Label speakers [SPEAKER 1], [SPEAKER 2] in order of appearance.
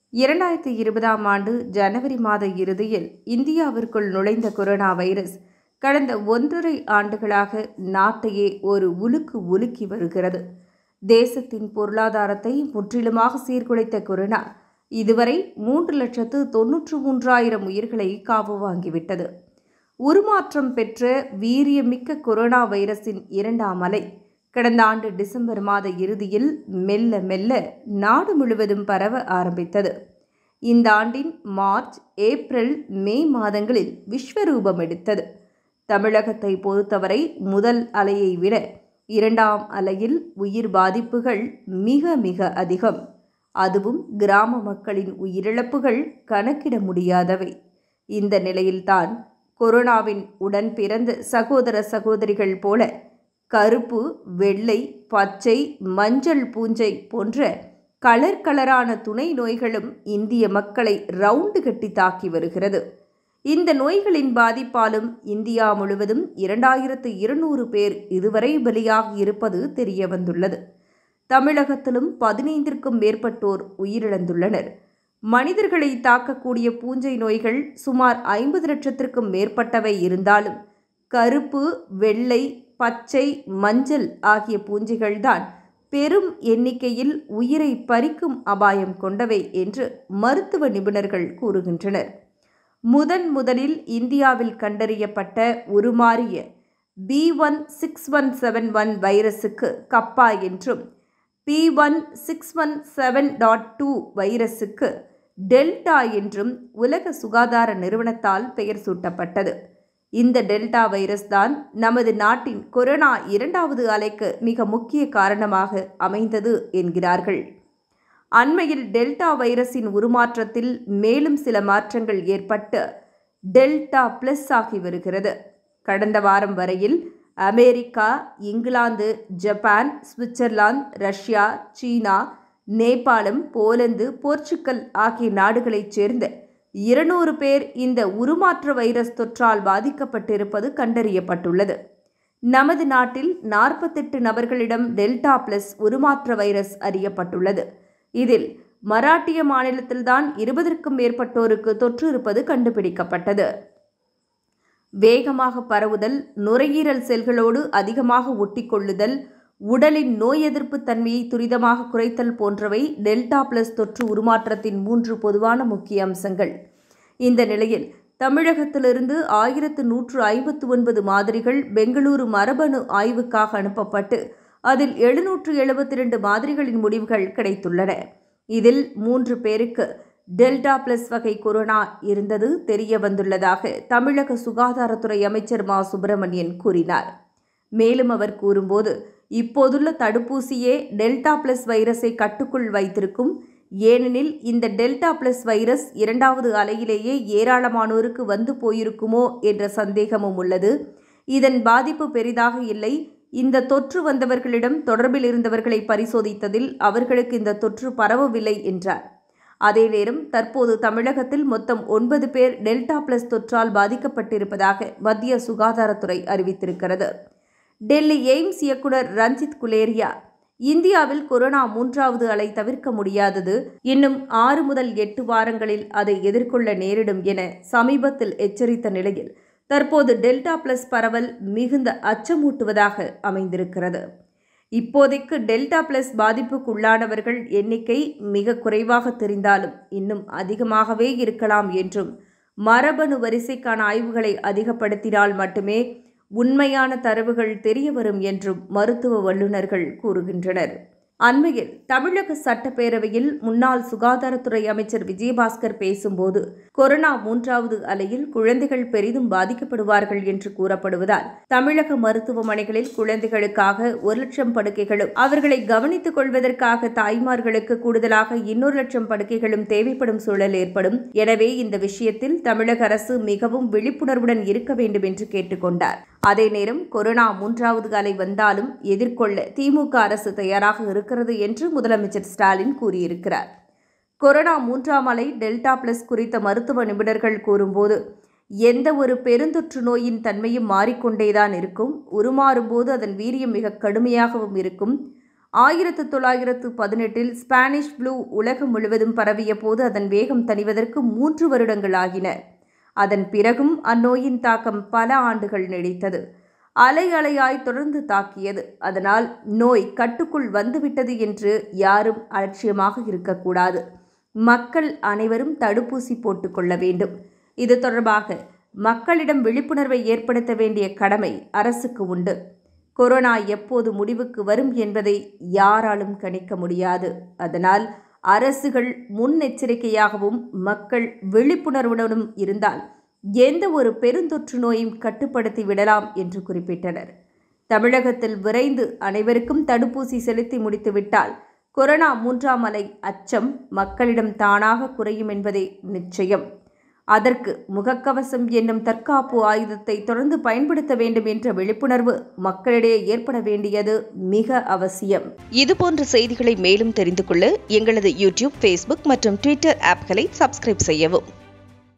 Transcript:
[SPEAKER 1] இரண்டாயிரத்தி இருபதாம் ஆண்டு ஜனவரி மாத இறுதியில் இந்தியாவிற்குள் நுழைந்த கொரோனா வைரஸ் கடந்த ஒன்றரை ஆண்டுகளாக நாட்டையே ஒரு உலுக்கு உலுக்கி வருகிறது தேசத்தின் பொருளாதாரத்தை முற்றிலுமாக சீர்குலைத்த கொரோனா இதுவரை மூன்று லட்சத்து தொன்னூற்று மூன்றாயிரம் உயிர்களை காவு வாங்கிவிட்டது உருமாற்றம் பெற்ற வீரியமிக்க கொரோனா வைரஸின் இரண்டாம் அலை கடந்த ஆண்டு டிசம்பர் மாத இறுதியில் மெல்ல மெல்ல நாடு முழுவதும் பரவ ஆரம்பித்தது இந்த ஆண்டின் மார்ச் ஏப்ரல் மே மாதங்களில் விஸ்வரூபம் எடுத்தது தமிழகத்தை பொறுத்தவரை முதல் அலையை விட இரண்டாம் அலையில் உயிர் பாதிப்புகள் மிக மிக அதிகம் அதுவும் கிராம மக்களின் உயிரிழப்புகள் கணக்கிட முடியாதவை இந்த நிலையில்தான் கொரோனாவின் உடன் பிறந்த சகோதர சகோதரிகள் போல கருப்பு வெள்ளை பச்சை மஞ்சள் பூஞ்சை போன்ற கலர் கலரான துணை நோய்களும் இந்திய மக்களை ரவுண்டு கட்டி தாக்கி வருகிறது இந்த நோய்களின் பாதிப்பாலும் இந்தியா முழுவதும் இரண்டாயிரத்து இருநூறு பேர் இதுவரை பலியாகி இருப்பது தெரிய வந்துள்ளது தமிழகத்திலும் பதினைந்திற்கும் மேற்பட்டோர் உயிரிழந்துள்ளனர் மனிதர்களை தாக்கக்கூடிய பூஞ்சை நோய்கள் சுமார் ஐம்பது லட்சத்திற்கும் மேற்பட்டவை இருந்தாலும் கருப்பு வெள்ளை பச்சை மஞ்சள் ஆகிய பூஞ்சைகள்தான் பெரும் எண்ணிக்கையில் உயிரை பறிக்கும் அபாயம் கொண்டவை என்று மருத்துவ நிபுணர்கள் கூறுகின்றனர் முதன் முதலில் இந்தியாவில் கண்டறியப்பட்ட உருமாறிய B one six one seven one வைரஸுக்கு கப்பா என்றும் B one six one seven dot two வைரஸுக்கு டெல்டா என்றும் உலக சுகாதார நிறுவனத்தால் பெயர் சூட்டப்பட்டது இந்த டெல்டா வைரஸ் தான் நமது நாட்டின் கொரோனா இரண்டாவது அலைக்கு மிக முக்கிய காரணமாக அமைந்தது என்கிறார்கள் அண்மையில் டெல்டா வைரஸின் உருமாற்றத்தில் மேலும் சில மாற்றங்கள் ஏற்பட்டு டெல்டா பிளஸ் ஆகி வருகிறது கடந்த வாரம் வரையில் America England Japan Switzerland Russia China நேபாளம் போலந்து போர்ச்சுக்கல் ஆகிய நாடுகளைச் சேர்ந்த இருநூறு பேர் இந்த உருமாற்ற வைரஸ் தொற்றால் பாதிக்கப்பட்டிருப்பது கண்டறியப்பட்டுள்ளது நமது நாட்டில் நாற்பத்தெட்டு நபர்களிடம் டெல்டா பிளஸ் உருமாற்ற வைரஸ் அறியப்பட்டுள்ளது இதில் மராட்டிய மாநிலத்தில்தான் இருபதற்கும் மேற்பட்டோருக்கு தொற்று இருப்பது கண்டுபிடிக்கப்பட்டது வேகமாக பரவுதல் நுரையீரல் செல்களோடு அதிகமாக ஒட்டிக்கொள்ளுதல் உடலின் நோய் எதிர்ப்பு தன்மையை துரிதமாக குறைத்தல் போன்றவை டெல்டா பிளஸ் தொற்று உருமாற்றத்தின் மூன்று பொதுவான முக்கிய அம்சங்கள் இந்த நிலையில் தமிழகத்திலிருந்து ஆயிரத்து நூற்று ஐம்பத்து ஒன்பது மாதிரிகள் பெங்களூரு மரபணு ஆய்வுக்காக அனுப்பப்பட்டு அதில் எழுநூற்று எழுபத்தி இரண்டு மாதிரிகளின் முடிவுகள் கிடைத்துள்ளன இதில் மூன்று பேருக்கு டெல்டா பிளஸ் வகை கொரோனா இருந்தது தெரிய வந்துள்ளதாக தமிழக சுகாதாரத்துறை அமைச்சர் மா சுப்பிரமணியன் கூறினார் மேலும் அவர் கூறும்போது இப்போதுள்ள தடுப்பூசியே டெல்டா பிளஸ் வைரஸை கட்டுக்குள் வைத்திருக்கும் ஏனெனில் இந்த டெல்டா பிளஸ் வைரஸ் இரண்டாவது அலையிலேயே ஏராளமானோருக்கு வந்து போயிருக்குமோ என்ற சந்தேகமும் உள்ளது இதன் பாதிப்பு பெரிதாக இல்லை இந்த தொற்று வந்தவர்களிடம் தொடர்பில் இருந்தவர்களை பரிசோதித்ததில் அவர்களுக்கு இந்த தொற்று பரவவில்லை என்றார் அதே நேரம் தற்போது தமிழகத்தில் மொத்தம் ஒன்பது பேர் டெல்டா பிளஸ் தொற்றால் பாதிக்கப்பட்டிருப்பதாக மத்திய சுகாதாரத்துறை அறிவித்திருக்கிறது டெல்லி எய்ம்ஸ் இயக்குனர் ரஞ்சித் குலேரியா இந்தியாவில் கொரோனா மூன்றாவது அலை தவிர்க்க முடியாதது இன்னும் ஆறு முதல் எட்டு வாரங்களில் அதை எதிர்கொள்ள நேரிடும் என சமீபத்தில் எச்சரித்த நிலையில் தற்போது டெல்டா பிளஸ் பரவல் மிகுந்த அச்சமூட்டுவதாக அமைந்திருக்கிறது இப்போதைக்கு டெல்டா பிளஸ் பாதிப்புக்குள்ளானவர்கள் எண்ணிக்கை மிக குறைவாக தெரிந்தாலும் இன்னும் அதிகமாகவே இருக்கலாம் என்றும் மரபணு வரிசைக்கான ஆய்வுகளை அதிகப்படுத்தினால் மட்டுமே உண்மையான தரவுகள் தெரியவரும் என்றும் மருத்துவ வல்லுநர்கள் கூறுகின்றனர் அண்மையில் தமிழக சட்டப்பேரவையில் முன்னாள் சுகாதாரத்துறை அமைச்சர் விஜயபாஸ்கர் பேசும்போது கொரோனா மூன்றாவது அலையில் குழந்தைகள் பெரிதும் பாதிக்கப்படுவார்கள் என்று கூறப்படுவதால் தமிழக மருத்துவமனைகளில் குழந்தைகளுக்காக ஒரு லட்சம் படுக்கைகளும் அவர்களை கவனித்துக் கொள்வதற்காக தாய்மார்களுக்கு கூடுதலாக இன்னொரு லட்சம் படுக்கைகளும் தேவைப்படும் சூழல் ஏற்படும் எனவே இந்த விஷயத்தில் தமிழக அரசு மிகவும் விழிப்புணர்வுடன் இருக்க வேண்டும் என்று கேட்டுக்கொண்டார் அதே நேரம் கொரோனா மூன்றாவது அலை வந்தாலும் எதிர்கொள்ள திமுக அரசு தயாராக இருக்கிறது என்று முதலமைச்சர் ஸ்டாலின் கூறியிருக்கிறார் கொரோனா மூன்றாம் அலை டெல்டா பிளஸ் குறித்த மருத்துவ நிபுணர்கள் கூறும்போது எந்த ஒரு பெருந்தொற்று நோயின் தன்மையும் மாறிக்கொண்டேதான் இருக்கும் உருமாறும்போது அதன் வீரியம் மிக கடுமையாகவும் இருக்கும் ஆயிரத்து தொள்ளாயிரத்து பதினெட்டில் ஸ்பானிஷ் ப்ளூ உலகம் முழுவதும் பரவிய போது அதன் வேகம் தணிவதற்கு மூன்று வருடங்கள் ஆகின அதன் பிறகும் அந்நோயின் தாக்கம் பல ஆண்டுகள் நீடித்தது அலை அலையாய் தொடர்ந்து தாக்கியது அதனால் நோய் கட்டுக்குள் வந்துவிட்டது என்று யாரும் அலட்சியமாக இருக்கக்கூடாது மக்கள் அனைவரும் தடுப்பூசி போட்டுக்கொள்ள வேண்டும் இது தொடர்பாக மக்களிடம் விழிப்புணர்வை ஏற்படுத்த வேண்டிய கடமை அரசுக்கு உண்டு கொரோனா எப்போது முடிவுக்கு வரும் என்பதை யாராலும் கணிக்க முடியாது அதனால் அரசுகள் முன்னெச்சரிக்கையாகவும் மக்கள் விழிப்புணர்வுடனும் இருந்தால் எந்த ஒரு பெருந்தொற்று நோயும் கட்டுப்படுத்தி விடலாம் என்று குறிப்பிட்டனர் தமிழகத்தில் விரைந்து அனைவருக்கும் தடுப்பூசி செலுத்தி முடித்துவிட்டால் கொரோனா மூன்றாம் அலை அச்சம் மக்களிடம் தானாக குறையும் என்பதே நிச்சயம் அதற்கு முகக்கவசம் என்னும் தற்காப்பு ஆயுதத்தை தொடர்ந்து பயன்படுத்த வேண்டும் என்ற விழிப்புணர்வு மக்களிடையே ஏற்பட வேண்டியது மிக அவசியம்
[SPEAKER 2] இதுபோன்ற செய்திகளை மேலும் தெரிந்து கொள்ள எங்களது யூடியூப் ஃபேஸ்புக் மற்றும் ட்விட்டர் ஆப்களை சப்ஸ்கிரைப் செய்யவும்